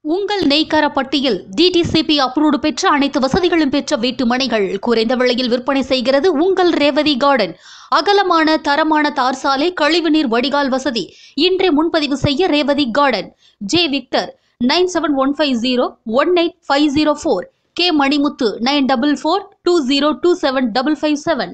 உங்கள் நெய்க்காரப்பட்டியில் DTCP approved பெற்ற அனைத்து வசதிகளும் பெற்ற வீட்டு மனைகள் குறைந்த விலையில் விற்பனை செய்கிறது உங்கள் ரேவதி கார்டன் அகலமான தரமான தார் சாலை கழிவுநீர் வடிகால் வசதி இன்றே முன்பதிவு செய்ய Revathi garden J Victor nine seven one five zero one eight five zero four K Manimuthu nine double four two zero two seven double five seven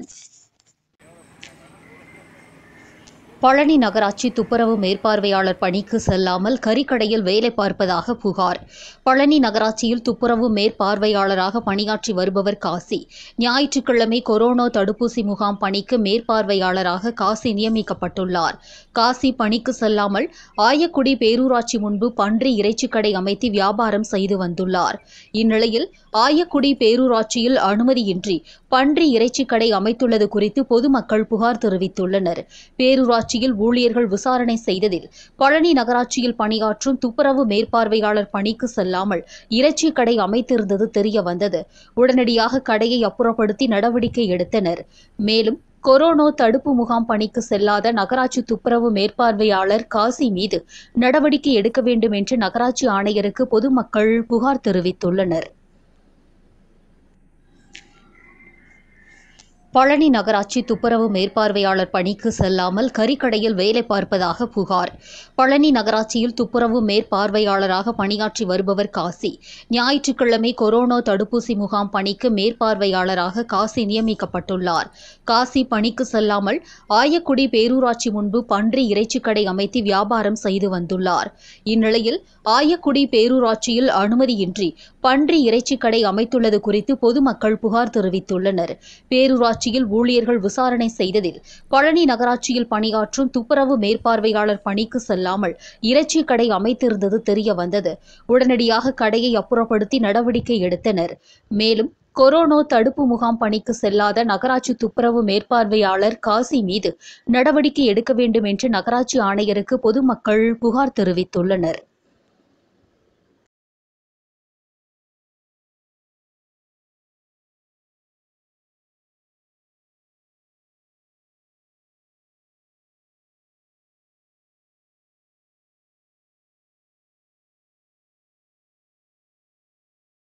Palani நகராட்சி துப்புரவு மேற்பார்வையாளர் பணிக்கு செல்லாமல் கறிக்கடையில் வேலை பார்ப்பதாக புகார் பழனி நகராட்சியில் துப்புரவு மேற்பார்வையாளராக பணியாற்றி வருபவர் காசி ஞாயிற்றுக்கிழமை கொரோனா தடுப்பூசி முகாம் பணிக்கு மேற்பார்வையாளராக காசி நியமிக்கப்பட்டுள்ளார் காசி பணிக்கு செல்லாமல் ஆயக்குடி பேரூராட்சி முன்பு பன்றி இறைச்சிக்கடை அமைத்து வியாபாரம் செய்து வந்துள்ளார் இந்நிலையில் ஆயக்குடி பேரூராட்சியில் அனுமதியின்றி பன்றி இறைச்சிக்கடை அமைத்துள்ளது குறித்து பொதுமக்கள் புகார் தெரிவித்துள்ளனர் பேரூராட்சியில் ஊழியர்கள் விசாரணை செய்ததில் பழனி நகராட்சியில் பணியாற்றும் துப்புரவு மேற்பார்வையாளர் பணிக்கு செல்லாமல் இறைச்சி கடை அமைத்திருந்தது தெரிய வந்தது உடனடியாக கடையை அப்புறப்படுத்தி நடவடிக்கை எடுத்தனர் மேலும் கொரோனா தடுப்பு முகாம் பணிக்கு செல்லாத நகராட்சி துப்புரவு மேற்பார்வையாளர் காசி மீது நடவடிக்கை எடுக்க வேண்டும் என்று நகராட்சி ஆணையருக்கு பொதுமக்கள் புகார் தெரிவித்துள்ளனர் பழனி நகராட்சி துப்புரவு மேற்பார்வையாளர் பணிக்கு செல்லாமல் கறிக்கடையில் வேலை பார்ப்பதாக புகார் பழனி நகராட்சியில் துப்புரவு மேற்பார்வையாளராக பணியாற்றி வருபவர் காசி ஞாயிற்றுக்கிழமை கொரோனா தடுப்பூசி முகாம் பணிக்கு மேற்பார்வையாளராக காசி நியமிக்கப்பட்டுள்ளார் காசி பணிக்கு செல்லாமல் ஆயக்குடி பேரூராட்சி முன்பு பன்றி இறைச்சிக்கடை அமைத்து வியாபாரம் செய்து வந்துள்ளார் இந்நிலையில் ஆயக்குடி பேரூராட்சியில் அனுமதியின்றி பன்றி இறைச்சிக்கடை அமைத்துள்ளது குறித்து பொதுமக்கள் புகார் தெரிவித்துள்ளனர் பேரூராட்சியில் ஊழியர்கள் விசாரணை செய்ததில் பழனி நகராட்சியில் பணியாற்றும் துப்புரவு மேற்பார்வையாளர் பணிக்கு செல்லாமல் இறைச்சி கடை அமைத்திருந்தது தெரிய வந்தது உடனடியாக கடையை அப்புறப்படுத்தி நடவடிக்கை எடுத்தனர் மேலும் கொரோனா தடுப்பு முகாம் பணிக்கு செல்லாத நகராட்சி துப்புரவு மேற்பார்வையாளர் காசி மீது நடவடிக்கை எடுக்க வேண்டும் என்று நகராட்சி ஆணையருக்கு பொதுமக்கள் புகார் தெரிவித்துள்ளனர்